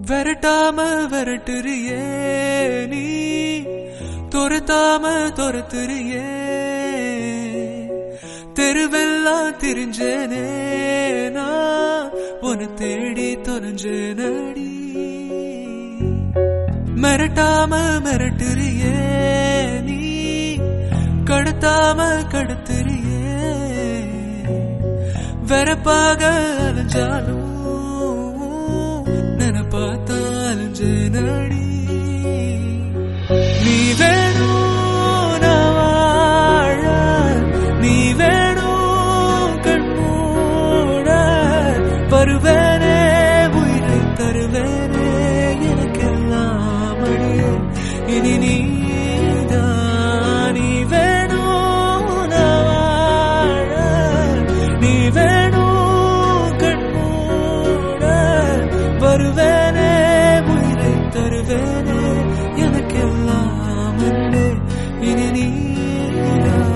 விரட்டாம விரட்டுறியே நீ துரத்தாம துரத்துறியே தெருவெல்லாம் திரிஞ்சேனே நான் உன்னை தேடி தொலைஞ்சேனடி மிரட்டாம மிரட்டுறியே நீ கடத்தாம கடத்துறியே வெறப்பாக அலைஞ்சாலும் நினைப்பாத்தா அலைஞ்சேனடி நீ வேணும் நான் வாழ நீ வேணும் கண்மூட வருவேனே உயிரை தருவேனே எனக்கெல்லாம் அடியே இனி நீதான் நீ வேணும் நான் வாழ நீ வேணும் கண்மூட வருவேனே உயிரை தருவேனே எனக்கெல்லாம் அன்பே இனி நீதான்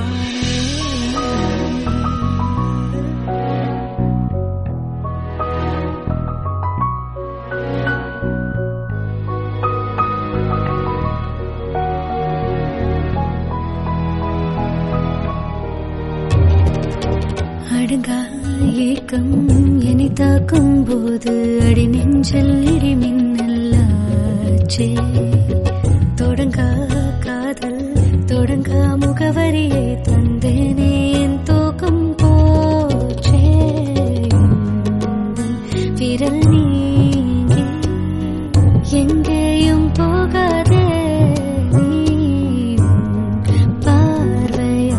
அடங்கா ஏக்கம் என்னை தாக்கும் போது அடி நெஞ்சல் இடி மின்னல்லாச்சே தொடங்கா காதல் தொடங்கா முகவரியை தந்தேனே என் தூக்கம் போச்சே உந்தன் விரல் நீங்கி எங்கேயும் போகாதே நீ உன் பார்வையாலே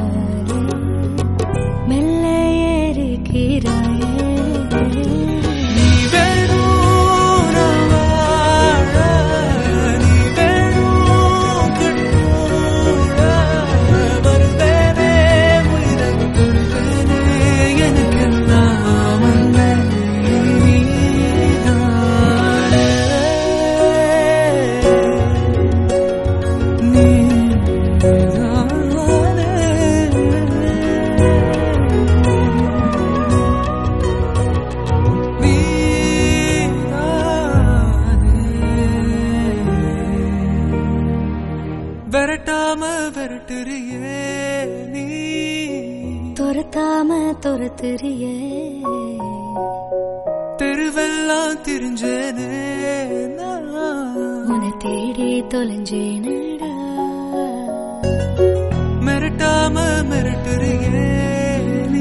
மெல்ல ஏறுகிறாயே நீ வேணும் நான் வாழ நீ வேணும் கண்மூட வருவேனே உயிரை தருவேனே எனக்கெல்லாம் அன்பே நீதானே விரட்டாம விரட்டுறியே நீ துரத்தாம துரத்துறியே தெருவெல்லாம் திரிஞ்சேனே நான். உன்னை தேடி தொலைஞ்சேனடா மிரட்டாம மிரட்டுறியே நீ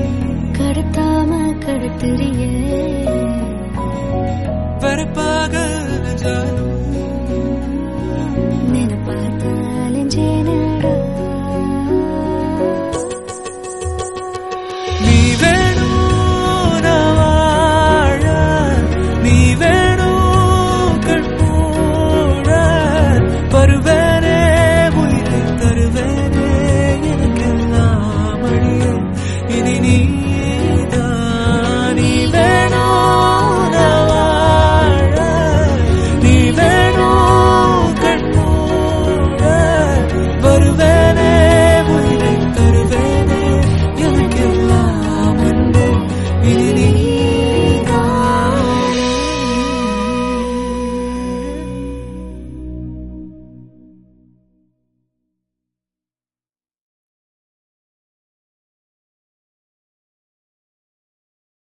கடத்தாம கடத்துறியே வரப்பாக